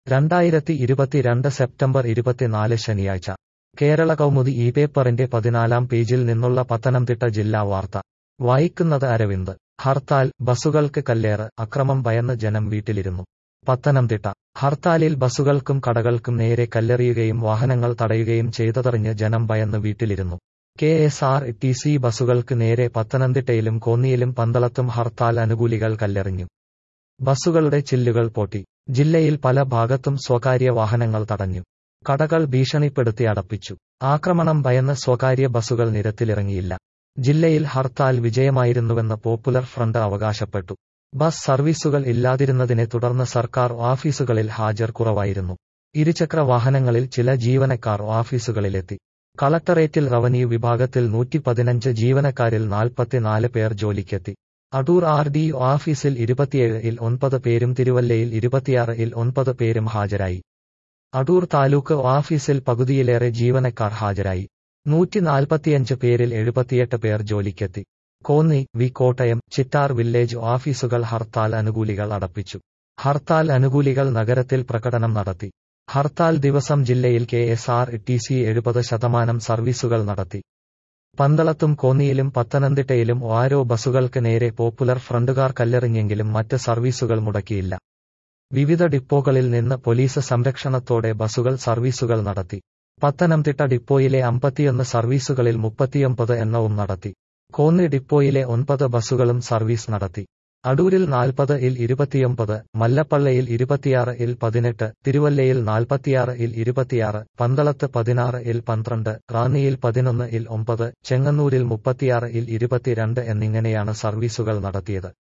രണ്ടായിരത്തി ഇരുപത്തിരണ്ട് സെപ്റ്റംബർ ഇരുപത്തിനാല് ശനിയാഴ്ച കേരള കൗമുദി ഈ പേപ്പറിന്റെ പതിനാലാം പേജിൽ നിന്നുള്ള പത്തനംതിട്ട ജില്ലാ വാർത്ത വായിക്കുന്നത് അരവിന്ദ് ഹർത്താൽ ബസുകൾക്ക് കല്ലേറ് അക്രമം ഭയന്ന് ജനം വീട്ടിലിരുന്നു പത്തനംതിട്ട ഹർത്താലിൽ ബസുകൾക്കും കടകൾക്കും നേരെ കല്ലെറിയുകയും വാഹനങ്ങൾ തടയുകയും ചെയ്തതറിഞ്ഞ് ജനം ഭയന്ന് വീട്ടിലിരുന്നു K S R T C ബസുകൾക്ക് നേരെ പത്തനംതിട്ടയിലും കോന്നിയിലും പന്തളത്തും ഹർത്താൽ അനുകൂലികൾ കല്ലെറിഞ്ഞു ബസുകളുടെ ചില്ലുകൾ പൊട്ടി ജില്ലയിൽ പല ഭാഗത്തും സ്വകാര്യ വാഹനങ്ങൾ തടഞ്ഞു കടകൾ ഭീഷണിപ്പെടുത്തി അടപ്പിച്ചു ആക്രമണം ഭയന്ന് സ്വകാര്യ ബസുകൾ നിരത്തിലിറങ്ങിയില്ല ജില്ലയിൽ ഹർത്താൽ വിജയമായിരുന്നുവെന്ന് പോപ്പുലർ ഫ്രണ്ട് അവകാശപ്പെട്ടു ബസ് സർവീസുകൾ ഇല്ലാതിരുന്നതിനെ തുടർന്ന് സർക്കാർ ഓഫീസുകളിൽ ഹാജർ കുറവായിരുന്നു ഇരുചക്ര വാഹനങ്ങളിൽ ചില ജീവനക്കാർ ഓഫീസുകളിലെത്തി കളക്ടറേറ്റിൽ റവന്യൂ വിഭാഗത്തിൽ നൂറ്റി പതിനഞ്ച് ജീവനക്കാരിൽ നാൽപ്പത്തിനാല് പേർ ജോലിക്കെത്തി അടൂർ ആർ ഡി ഓഫീസിൽ ഇരുപത്തിയേഴ് ഇൽ ഒൻപത് പേരും തിരുവല്ലയിൽ ഇരുപത്തിയാറ് ഇൽ ഒൻപത് പേരും ഹാജരായി അടൂർ താലൂക്ക് ഓഫീസിൽ പകുതിയിലേറെ ജീവനക്കാർ ഹാജരായി നൂറ്റി നാൽപ്പത്തിയഞ്ച് പേരിൽ എഴുപത്തിയെട്ട് പേർ ജോലിക്കെത്തി കോന്നി വി കോട്ടയം ചിറ്റാർ വില്ലേജ് ഓഫീസുകൾ ഹർത്താൽ അനുകൂലികൾ അടപ്പിച്ചു ഹർത്താൽ അനുകൂലികൾ നഗരത്തിൽ പ്രകടനം നടത്തി ഹർത്താൽ ദിവസം ജില്ലയിൽ K S R T C എഴുപത് ശതമാനം സർവീസുകൾ നടത്തി പന്തളത്തും കോന്നിയിലും പത്തനംതിട്ടയിലും ഓരോ ബസുകൾക്ക് നേരെ പോപ്പുലർ ഫ്രണ്ടുകാർ കല്ലെറിഞ്ഞെങ്കിലും മറ്റ് സർവീസുകൾ മുടക്കിയില്ല വിവിധ ഡിപ്പോകളിൽ നിന്ന് പോലീസ് സംരക്ഷണത്തോടെ ബസുകൾ സർവീസുകൾ നടത്തി പത്തനംതിട്ട ഡിപ്പോയിലെ അമ്പത്തിയൊന്ന് സർവീസുകളിൽ മുപ്പത്തിയൊമ്പത് എണ്ണവും നടത്തി കോന്നി ഡിപ്പോയിലെ ഒൻപത് ബസുകളും സർവീസ് നടത്തി അടൂരിൽ നാൽപ്പത് ഇൽ ഇരുപത്തിയൊമ്പത് മല്ലപ്പള്ളയിൽ ഇരുപത്തിയാറ് ഇൽ പതിനെട്ട് തിരുവല്ലയിൽ നാൽപ്പത്തിയാറ് ഇൽ ഇരുപത്തിയാറ് പന്തളത്ത് പതിനാറ് ഇൽ പന്ത്രണ്ട് റാന്നിയിൽ പതിനൊന്ന് ഇൽ ഒമ്പത് ചെങ്ങന്നൂരിൽ മുപ്പത്തിയാറ് ഇൽ ഇരുപത്തിരണ്ട് എന്നിങ്ങനെയാണ് സർവീസുകൾ നടത്തിയത്